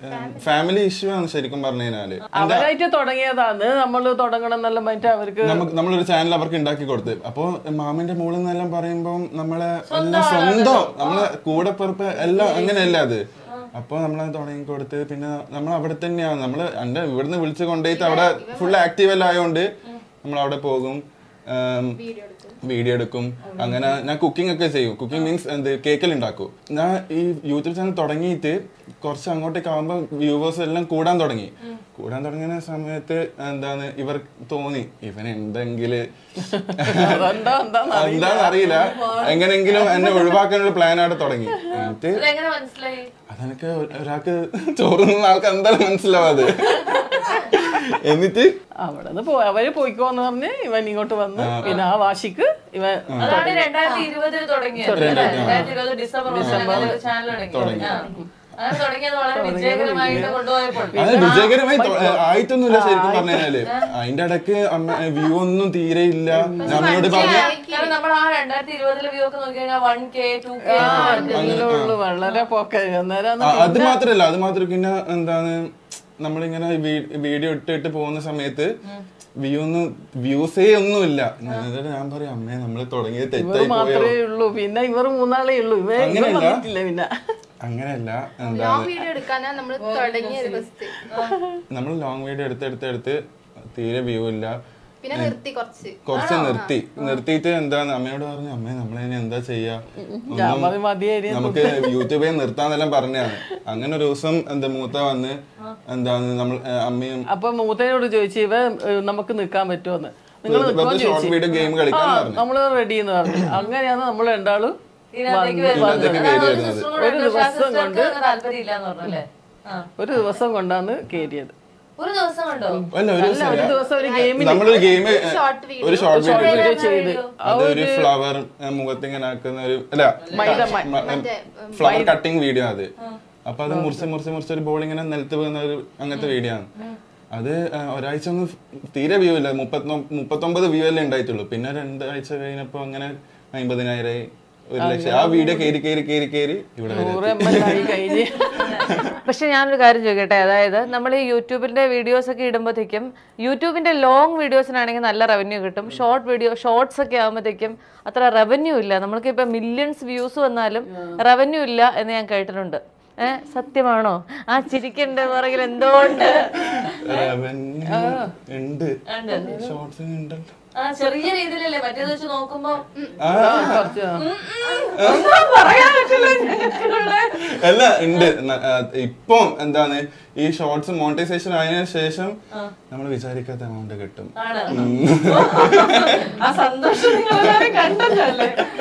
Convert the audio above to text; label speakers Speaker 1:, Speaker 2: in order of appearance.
Speaker 1: Family issue ആണ് ശരിക്കും പറഞ്ഞു കഴിഞ്ഞാല്
Speaker 2: അവരായിട്ട് തുടങ്ങിയതാണ് നമ്മൾ തുടങ്ങണം എന്നുള്ള മറ്റേ അവർക്ക്
Speaker 1: നമുക്ക് നമ്മളൊരു ചാനൽ അവർക്ക് ഉണ്ടാക്കി കൊടുത്ത് അപ്പൊ മാമിന്റെ മോള് എന്നെല്ലാം പറയുമ്പോൾ നമ്മളെ എല്ലാം സ്വന്തം നമ്മളെ കൂടെ പിറപ്പ് എല്ലാം അങ്ങനെയല്ല അത് അപ്പൊ നമ്മളത് തുടങ്ങി കൊടുത്ത് പിന്നെ നമ്മൾ അവിടെ തന്നെയാണ് നമ്മള് എന്റെ ഇവിടുന്ന് വിളിച്ച് കൊണ്ടുപോയിട്ട് അവിടെ ഫുൾ ആക്റ്റീവ് എല്ലാം ആയതുകൊണ്ട് നമ്മൾ അവിടെ പോകും വീഡിയോ എടുക്കും അങ്ങനെ ഞാൻ കുക്കിംഗ് ഒക്കെ ചെയ്യും കുക്കിംഗ് മീൻസ് എന്ത് കേക്കൽ ഉണ്ടാക്കും ഞാൻ ഈ യൂട്യൂബ് ചാനൽ തുടങ്ങിയിട്ട് കുറച്ച് അങ്ങോട്ടേക്ക് ആകുമ്പോൾ വ്യൂവേഴ്സ് എല്ലാം കൂടാൻ തുടങ്ങി കൂടാൻ തുടങ്ങിയ സമയത്ത് എന്താണ് ഇവർ തോന്നി ഇവൻ എന്തെങ്കിലും
Speaker 2: അതെന്താ എന്താന്ന്
Speaker 1: എന്താന്ന് അറിയില്ല എങ്ങനെങ്കിലും എന്നെ ഒഴിവാക്കാനുള്ള പ്ലാൻ അവിടെ തുടങ്ങി എന്നിട്ട്
Speaker 3: അതെങ്ങനെ മനസ്സിലായി
Speaker 1: അതെനിക്ക് ഒരാൾക്ക് ചോറുന്ന ആൾക്ക് എന്തായാലും മനസ്സിലാവും അത് എന്നിട്ട്
Speaker 2: അവിടെ നിന്ന് പോയി അവര് പോയിക്കോന്ന് പറഞ്ഞ് ഇവൻ ഇങ്ങോട്ട് വന്ന് പിന്നെ ആ വാശിക്ക് ഇവൻ
Speaker 3: അതാണ് രണ്ടായിരത്തി ഇരുപതിൽ തുടങ്ങിയത് രണ്ടായിരത്തി ഇരുപത് ഡിസംബർ ചാനൽ തുടങ്ങി ആ. അങ്ങനെ തുടങ്ങിയത് വളരെ വിജയകരമായിട്ട് കൊണ്ടുപോയപ്പോൾ
Speaker 1: അത് വിജയകരമായി തൊ- ആയിട്ടൊന്നുമില്ല ശരിക്കും പറഞ്ഞു കഴിഞ്ഞാല് അതിന്റെ ഇടയ്ക്ക് അമ്മ വ്യൂ ഒന്നും തീരെ ഇല്ല ഞാൻ അമ്മയോട് പറഞ്ഞു
Speaker 3: കാരണം നമ്മൾ ആ രണ്ടായിരത്തി ഇരുപതിലെ വ്യൂ ഒക്കെ നോക്കി കഴിഞ്ഞാൽ വൺ കെ ടു കെ
Speaker 2: അല്ലേ ഉള്ളു വളരെ പോക്ക അന്നേരം
Speaker 1: ആ, അത് മാത്രല്ല അത് മാത്രം പിന്നെ എന്താണ് നമ്മളിങ്ങനെ വീഡിയോ ഇട്ട് ഇട്ട് പോകുന്ന സമയത്ത് വ്യൂ ഒന്നും വ്യൂസേ ഒന്നുമില്ല ഞാൻ എന്നിട്ട് ഞാൻ പറയും അമ്മേ നമ്മൾ തുടങ്ങിയത്
Speaker 2: ഇവർ
Speaker 1: തെറ്റായി പോയോ
Speaker 2: മാത്രമേ ഉള്ളൂ പിന്നെ ഇവർ മൂന്നാളേ ഉള്ളൂ ഇവ ഇവൻ
Speaker 1: അങ്ങനെയല്ല.
Speaker 2: വന്നിട്ടില്ല പിന്നെ
Speaker 1: അങ്ങനെയല്ല എന്താ
Speaker 4: ലോങ് വീഡിയോ എടുക്കാനാ നമ്മൾ തുടങ്ങിയത് ഫസ്റ്റ്
Speaker 1: നമ്മൾ ലോങ് വീഡിയോ എടുത്ത് എടുത്ത് എടുത്ത് തീരെ വ്യൂ ഇല്ല
Speaker 4: പിന്നെ നിർത്തി കുറച്ച്
Speaker 1: കുറച്ച് നിർത്തി നിർത്തിയിട്ട് എന്താണ് അമ്മയോട് പറഞ്ഞു അമ്മേ നമ്മളിനി എന്താ ചെയ്യാ
Speaker 2: ഞാൻ
Speaker 1: ഒന്നും
Speaker 2: പറഞ്ഞു മതിയായി
Speaker 1: നമുക്ക് യൂട്യൂബിൽ നിർത്താന്നെല്ലാം പറഞ്ഞാണ് അങ്ങനെ ഒരു ദിവസം എന്താ മൂത്ത വന്ന് എന്താണ് നമ്മൾ ഏ, അമ്മയും
Speaker 2: അപ്പൊ മൂത്തനോട് ചോദിച്ചു ഇവ ഏഹ്, നമുക്ക് നിൽക്കാൻ പറ്റുമെന്ന് നിങ്ങൾ നിൽക്കുമോ
Speaker 1: ഷോർട്ട് വീഡിയോ ഗെയിം കളിക്കാൻ പറഞ്ഞു
Speaker 2: നമ്മള് റെഡി എന്ന് പറഞ്ഞു അങ്ങനെയാണ് നമ്മൾ രണ്ടാളും
Speaker 3: ഇതിനകത്തേക്ക്
Speaker 1: ഇതിനകത്തേക്ക് കയറി വരുന്നത്
Speaker 2: ഒരു ദിവസം കൊണ്ട്
Speaker 3: താല്പര്യം ഇല്ലാന്ന് പറഞ്ഞല്ലേ ആ.
Speaker 2: ഒരു ദിവസം കൊണ്ടാണ് കയറിയത്
Speaker 3: ഒരു ദിവസം കണ്ടോ
Speaker 1: അല്ല ഒരു
Speaker 2: അല്ല ഒരു ദിവസം ഒരു ഗെയിമിൽ
Speaker 1: നമ്മളൊരു ഗെയിം
Speaker 4: ഷോർട്ട് വീഡിയോ
Speaker 1: ഒരു ഷോർട്ട് വീഡിയോ
Speaker 2: വീഡിയോ ചെയ്ത്
Speaker 1: അത് ഒരു ഫ്ലവർ മുഖത്ത് ഇങ്ങനെ ആക്കുന്ന ഒരു അല്ല ഫ്ലവർ കട്ടിങ് വീഡിയോ അത് അപ്പൊ അത് മുറിച്ച് മുറിച്ച് മുറിച്ച് ഒരു ബോൾ ഇങ്ങനെ നിലത്ത് വീഴുന്ന ഒരു അങ്ങനത്തെ വീഡിയോ ആണ് അത് ആ, ഒരാഴ്ച ഒന്നും തീരെ വ്യൂ ഇല്ല മുപ്പത്തൊ മുപ്പത്തൊമ്പത് വ്യൂ അല്ലേ ഉണ്ടായിട്ടുള്ളൂ പിന്നെ രണ്ടാഴ്ച കഴിഞ്ഞപ്പോ അങ്ങനെ അമ്പതിനായിരം ഒരു ലക്ഷം ആ വീഡിയോ കയറി കയറി കയറി കയറി ഇവിടെ വരെ
Speaker 2: നൂറ് എം എൽ ആയി കഴിഞ്ഞ്
Speaker 3: പക്ഷെ ഞാനൊരു കാര്യം ചോദിക്കട്ടെ അതായത് നമ്മൾ ഈ യൂട്യൂബിന്റെ വീഡിയോസ് ഒക്കെ ഇടുമ്പോഴത്തേക്കും യൂട്യൂബിന്റെ ലോങ് വീഡിയോസിനാണെങ്കിൽ നല്ല റവന്യൂ കിട്ടും ഷോർട്ട് വീഡിയോ ഷോർട്സ് ഒക്കെ ആകുമ്പോഴത്തേക്കും അത്ര റവന്യൂ ഇല്ല നമ്മൾക്ക് ഇപ്പൊ മില്യൺസ് വ്യൂസ് വന്നാലും റവന്യൂ ഇല്ല എന്ന് ഞാൻ കേട്ടിട്ടുണ്ട് ഏഹ് സത്യമാണോ ആ ചിരിക്കണ്ട പുറകിൽ എന്തോ ഉണ്ട്
Speaker 1: Revenue ഉണ്ട് ഷോർട്സ് ഉണ്ടല്ലോ
Speaker 3: ആ ചെറിയ രീതിയിലല്ലേ മറ്റേത് വെച്ച് നോക്കുമ്പോ
Speaker 1: ആ
Speaker 2: കുറച്ച്
Speaker 3: പറയാൻ പറ്റില്ല ഞങ്ങൾക്കുള്ള
Speaker 1: അല്ല ഉണ്ട് ന- ആ, ഇപ്പം എന്താണ് ഈ ഷോർട്സ് മോണിറ്റൈസേഷൻ ആയതിനു ശേഷം നമ്മൾ വിചാരിക്കാത്ത എമൗണ്ട് കിട്ടും
Speaker 3: ആണ് ആ സന്തോഷം നിങ്ങളെല്ലാരും കണ്ടല്ലോ അല്ലേ